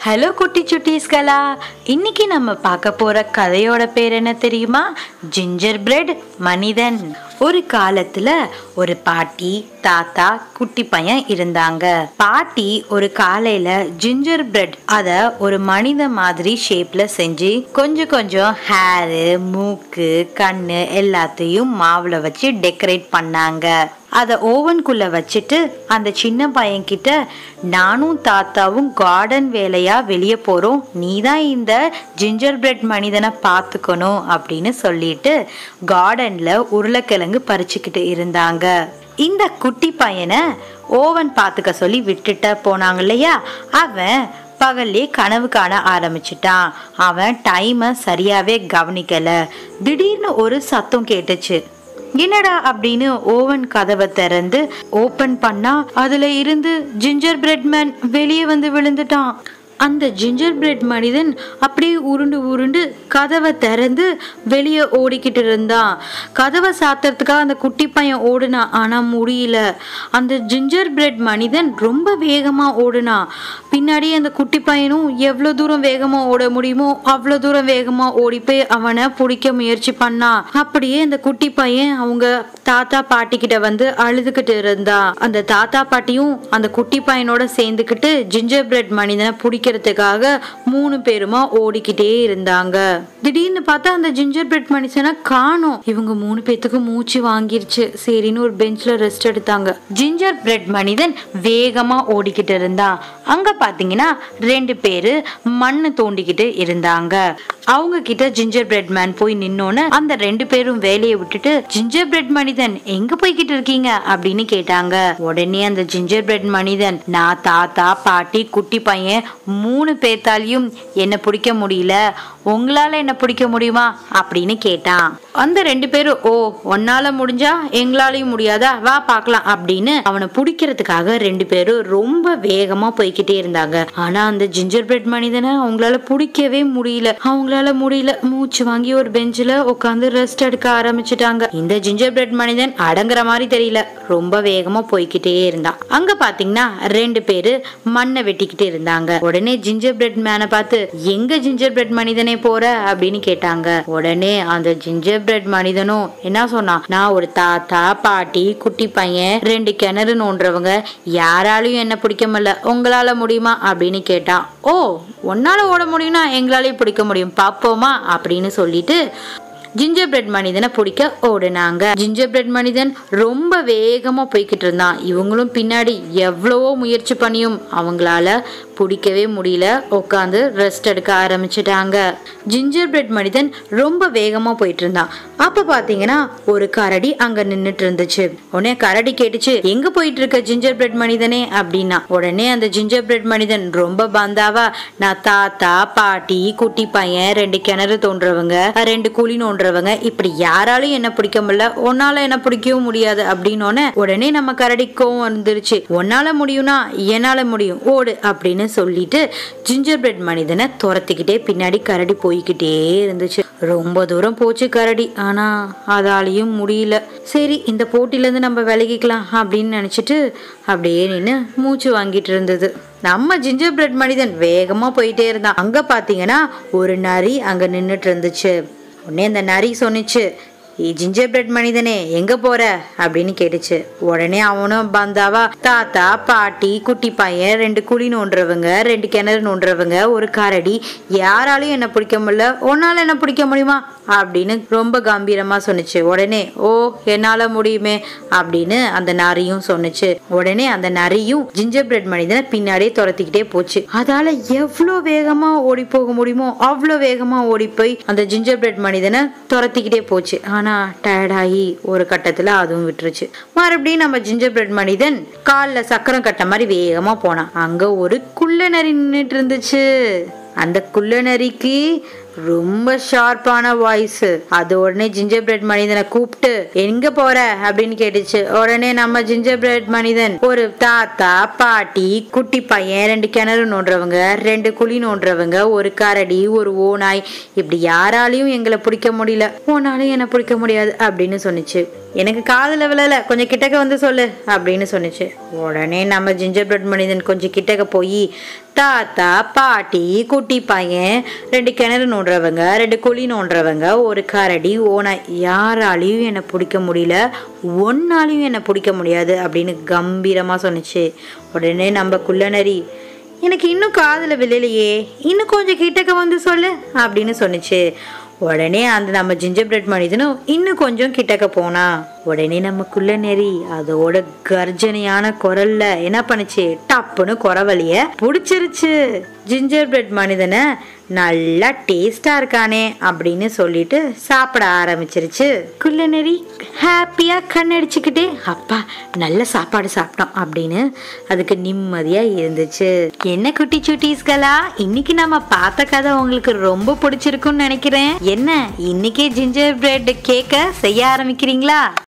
hello குட்டி சுட்டீஸ்களா இன்னைக்கு நம்ம பார்க்க போற கதையோட பேர் என்ன தெரியுமா ஜிஞ்சர் பிரெட் மனிதன் ஒரு காலத்துல ஒரு பாட்டி தாத்தா குட்டி பையன் இருந்தாங்க பாட்டி ஒரு காலையில ஜிஞ்சர் பிரெட் அத ஒரு மனித மாதிரி ஷேப்ல செஞ்சு கொஞ்சம் கொஞ்சம் ஹேரு மூக்கு கண்ணு எல்லாத்தையும் மாவுல வச்சு டெக்கரேட் பண்ணாங்க அதை ஓவனுக்குள்ள வச்சுட்டு அந்த சின்ன பையன் கிட்ட நானும் தாத்தாவும் கார்டன் வேலையா வெளியே போறோம் நீ தான் இந்த ஜிஞ்சர் பிரெட் மனிதனை பார்த்துக்கணும் அப்படின்னு சொல்லிட்டு கார்டன்ல உருளைக்கிழங்கு பறிச்சுக்கிட்டு இருந்தாங்க இந்த குட்டி பையனை ஓவன் பார்த்துக்க சொல்லி விட்டுட்ட போனாங்க இல்லையா அவன் பகல்லே கனவு காண ஆரம்பிச்சிட்டான் அவன் டைமை சரியாவே கவனிக்கல திடீர்னு ஒரு சத்தம் கேட்டுச்சு என்னடா அப்படின்னு ஓவன் கதவை திறந்து ஓபன் பண்ணா அதுல இருந்து ஜிஞ்சர் பிரெட் மேன் வெளியே வந்து விழுந்துட்டான் அந்த ஜிஞ்சர் பிரெட் மனிதன் அப்படியே உருண்டு உருண்டு கதவை திறந்து வெளியே ஓடிக்கிட்டு இருந்தான் கதவை சாத்துறதுக்காக அந்த குட்டி பையன் ஓடுனான் ஆனா முடியல அந்த ஜிஞ்சர் பிரெட் மனிதன் ரொம்ப வேகமா ஓடுனான் பின்னாடி அந்த குட்டி பையனும் எவ்வளோ தூரம் வேகமா ஓட முடியுமோ அவ்வளோ தூரம் வேகமா ஓடி போய் அவனை பிடிக்க முயற்சி பண்ணான் அப்படியே அந்த குட்டி பையன் அவங்க தாத்தா பாட்டி கிட்ட வந்து அழுதுகிட்டு இருந்தான் அந்த தாத்தா பாட்டியும் அந்த குட்டி பையனோட சேர்ந்துக்கிட்டு ஜிஞ்சர் பிரெட் மனிதனை பிடிக்கிறதுக்காக மூணு பேருமா ஓடிக்கிட்டே இருந்தாங்க திடீர்னு பார்த்தா அந்த ஜிஞ்சர் பிரெட் மனுஷனை காணோம் இவங்க மூணு பேத்துக்கு மூச்சு வாங்கிருச்சு சரின்னு ஒரு பெஞ்ச்ல ரெஸ்ட் எடுத்தாங்க ஜிஞ்சர் பிரெட் மனிதன் வேகமா ஓடிக்கிட்டு இருந்தான் அங்க பாத்தீங்கன்னா ரெண்டு பேரு மண்ணு தோண்டிக்கிட்டு இருந்தாங்க அவங்க கிட்ட ஜிஞ்சர் பிரெட் மேன் போய் நின்னோன்னு அந்த ரெண்டு பேரும் வேலையை விட்டுட்டு ஜிஞ்சர் பிரெட் மனிதன் எங்க போய்கிட்டு இருக்கீங்க அப்படின்னு கேட்டாங்க உடனே அந்த ஜிஞ்சர் பிரெட் மனிதன் நான் தாத்தா பாட்டி குட்டி பையன் மூணு பேத்தாலையும் என்ன பிடிக்க முடியல உங்களால என்ன பிடிக்க முடியுமா அப்படின்னு கேட்டான் அந்த ரெண்டு பேரும் ஓ உன்னால முடிஞ்சா எங்களாலையும் முடியாதா வா பார்க்கலாம் அப்படின்னு அவனை பிடிக்கிறதுக்காக ரெண்டு பேரும் ரொம்ப வேகமா போய்கிட்டே இருந்தாங்க ஆனா அந்த ஜிஞ்சர் பிரெட் மனிதனை அவங்களால பிடிக்கவே முடியல அவங்களால முடியல மூச்சு வாங்கி ஒரு பெஞ்சில் உட்காந்து ரெஸ்ட் எடுக்க ஆரம்பிச்சிட்டாங்க இந்த ஜிஞ்சர் பிரெட் மனிதன் அடங்குற மாதிரி தெரியல ரொம்ப வேகமா போய்கிட்டே இருந்தான் அங்க பாத்தீங்கன்னா ரெண்டு பேரு மண்ணை வெட்டிக்கிட்டு இருந்தாங்க உடனே ஜிஞ்சர் பிரெட் மேனை பார்த்து எங்க ஜிஞ்சர் பிரெட் மனிதனே போற அப்படின்னு கேட்டாங்க உடனே அந்த ஜிஞ்சர் பிரெட் மனிதனும் என்ன சொன்னான் நான் ஒரு தாத்தா பாட்டி குட்டி பையன் ரெண்டு கிணறு நோண்டுறவங்க யாராலையும் என்ன பிடிக்க முடியல உங்களால முடியுமா அப்படின்னு கேட்டான் ஓ உன்னால ஓட முடியும்னா எங்களாலையும் பிடிக்க முடியும் பாப்போமா அப்படின்னு சொல்லிட்டு ஜிஞ்சர் பிரெட் மனிதனை பிடிக்க ஓடுனாங்க ஜிஞ்சர் பிரெட் மனிதன் ரொம்ப வேகமா போய்கிட்டு இருந்தான் இவங்களும் பின்னாடி எவ்வளவோ முயற்சி பண்ணியும் அவங்களால பிடிக்கவே முடியல உட்காந்து ரெஸ்ட் எடுக்க ஆரம்பிச்சிட்டாங்க ஜிஞ்சர் பிரெட் மனிதன் ரொம்ப வேகமா போயிட்டு இருந்தான் அப்ப பாத்தீங்கன்னா ஒரு கரடி அங்க நின்னுட்டு இருந்துச்சு உடனே கரடி கேட்டுச்சு எங்க போயிட்டு இருக்க ஜிஞ்சர் பிரெட் மனிதனே அப்படின்னா உடனே அந்த ஜிஞ்சர் பிரெட் மனிதன் ரொம்ப பந்தாவா நான் தாத்தா பாட்டி குட்டி பையன் ரெண்டு கிணறு தோன்றவங்க ரெண்டு குழி நோண்டுறவங்க இப்படி யாராலும் என்ன பிடிக்க முடியல உன்னால என்ன பிடிக்கவும் முடியாது அப்படின்னு உடனே நம்ம கரடிக்கும் வந்துருச்சு உன்னால முடியும்னா என்னால முடியும் ஓடு அப்படின்னு சொல்லிட்டு ஜிஞ்சர் பிரெட் மனிதனை துரத்திக்கிட்டே பின்னாடி கரடி போய்கிட்டே இருந்துச்சு ரொம்ப தூரம் போச்சு கரடி ஆனா அதாலையும் முடியல சரி இந்த போட்டில இருந்து நம்ம விலகிக்கலாம் அப்படின்னு நினைச்சிட்டு அப்படியே நின்று மூச்சு வாங்கிட்டு இருந்தது நம்ம ஜிஞ்சர் பிரெட் மனிதன் வேகமா போயிட்டே இருந்தான் அங்க பாத்தீங்கன்னா ஒரு நரி அங்க நின்றுட்டு இருந்துச்சு உடனே அந்த நரி சொன்னிச்சு "ஏய், ஜிஞ்சர் பிரெட் மனிதனே எங்க போற அப்படின்னு கேட்டுச்சு உடனே அவனும் பந்தாவா தாத்தா பாட்டி குட்டி பையன் ரெண்டு குழி நோண்டுறவங்க ரெண்டு கிணறு நோண்டுறவங்க ஒரு கரடி யாராலையும் என்ன பிடிக்க முடியல உன்னால என்ன பிடிக்க முடியுமா அப்படின்னு ரொம்ப கம்பீரமா சொன்னுச்சு உடனே ஓ என்னால முடியுமே அப்படின்னு அந்த நரியும் சொன்னுச்சு உடனே அந்த நரியும் ஜிஞ்சர் பிரெட் மனிதனை பின்னாடியே துரத்திக்கிட்டே போச்சு அதால எவ்வளோ வேகமா ஓடி போக முடியுமோ அவ்வளோ வேகமா ஓடி போய் அந்த ஜிஞ்சர் பிரெட் மனிதனை துரத்திக்கிட்டே போச்சு ஆனா டயர்டாகி ஒரு கட்டத்துல அதுவும் விட்டுருச்சு மறுபடியும் நம்ம ஜிஞ்சர் பிரெட் மனிதன் காலில் சக்கரம் கட்ட மாதிரி வேகமா போனான் அங்க ஒரு குள்ள நரி நின்றுட்டு இருந்துச்சு அந்த குள்ள நரிக்கு ரொம்ப ஷார்ப்பான வாய்ஸ் அது உடனே ஜிஞ்சர் பிரெட் மனிதனை கூப்பிட்டு எங்க போற அப்படின்னு கேட்டுச்சு உடனே நம்ம ஜிஞ்சர் பிரெட் மனிதன் ஒரு தாத்தா பாட்டி குட்டி பையன் ரெண்டு கிணறு நோண்டுறவங்க ரெண்டு குழி நோண்டுறவங்க ஒரு கரடி ஒரு ஓநாய் இப்படி யாராலையும் எங்களை பிடிக்க முடியல ஓனாலையும் என்ன பிடிக்க முடியாது அப்படின்னு சொன்னுச்சு எனக்கு காதுல விழல கொஞ்சம் கிட்டக்க வந்து சொல்லு அப்படின்னு சொன்னுச்சு உடனே நம்ம ஜிஞ்சர் பிரெட் மனிதன் கொஞ்சம் கிட்டக்க போய் தாத்தா பாட்டி குட்டி பையன் ரெண்டு கிணறு நோண்டுறவங்க ரெண்டு குழி நோண்டுறவங்க ஒரு கரடி ஓனாய் யாராலையும் என்னை பிடிக்க முடியல ஒன்னாலையும் என்னை பிடிக்க முடியாது அப்படின்னு கம்பீரமாக சொன்னுச்சு உடனே நம்ம குள்ளநரி எனக்கு இன்னும் காதில் விழலையே இன்னும் கொஞ்சம் கிட்டக்க வந்து சொல்லு அப்படின்னு சொன்னுச்சு உடனே அந்த நம்ம ஜிஞ்சர் பிரெட் மனிதனும் இன்னும் கொஞ்சம் கிட்டக்க போனா உடனே நமக்குள்ள நெறி அதோட கர்ஜனையான குரல்ல என்ன பண்ணுச்சு டப்புன்னு குறவழிய புடிச்சிருச்சு ஜிஞ்சர் பிரெட் மனிதனை நல்லா டேஸ்டா இருக்கானே அப்படின்னு சொல்லிட்டு சாப்பிட ஆரம்பிச்சிருச்சு குள்ளநெறி ஹாப்பியா கண்ணடிச்சுக்கிட்டே அப்பா நல்ல சாப்பாடு சாப்பிட்டோம் அப்படின்னு அதுக்கு நிம்மதியா இருந்துச்சு என்ன குட்டி சுட்டீஸ்களா இன்னைக்கு நம்ம பார்த்த கதை உங்களுக்கு ரொம்ப பிடிச்சிருக்குன்னு நினைக்கிறேன் என்ன இன்னைக்கே ஜிஞ்சர் பிரெட் கேக்க செய்ய ஆரம்பிக்கிறீங்களா